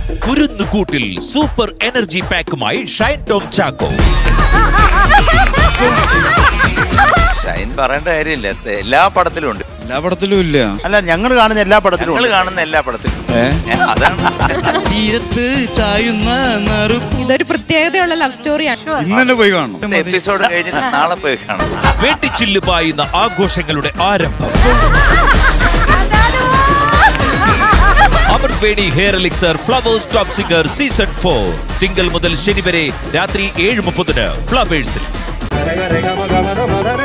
കുരുന്നുകൂട്ടിൽ super energy പാക്കുമായി ഷൈൻ ടോം ചാക്കോ ഷൈൻ പറയേണ്ട കാര്യമില്ല എല്ലാ പടത്തിലും ഉണ്ട് എല്ലാ പടത്തിലും ഇല്ല അല്ല ഞങ്ങൾ കാണുന്ന എല്ലാ പടത്തിലും നിങ്ങൾ ഉണ്ട്. കാണുന്ന എല്ലാ പടത്തിലും ഏ? ഏ, അതാണ് തീരത്ത് ചായുന്ന നെറുപ്പ് ഇതൊരു പ്രത്യേകതയുള്ള ലവ് സ്റ്റോറിയാണ് ഇന്ന് തന്നെ പോയി കാണണം എപ്പിസോഡ് കഴിഞ്ഞിട്ട് നാളെ പോയി കാണാം വെട്ടിച്ചില്ല് പായുന്ന ആഘോഷങ്ങളുടെ ആരംഭം Amrut Veni hair elixir Flowers top singer season four തിങ്കൾ മുതൽ ശനി വരെ രാത്രി ഏഴ് മുപ്പതിന് ഫ്ലവേഴ്സിൽ Rega, rega, maga, maga, maga.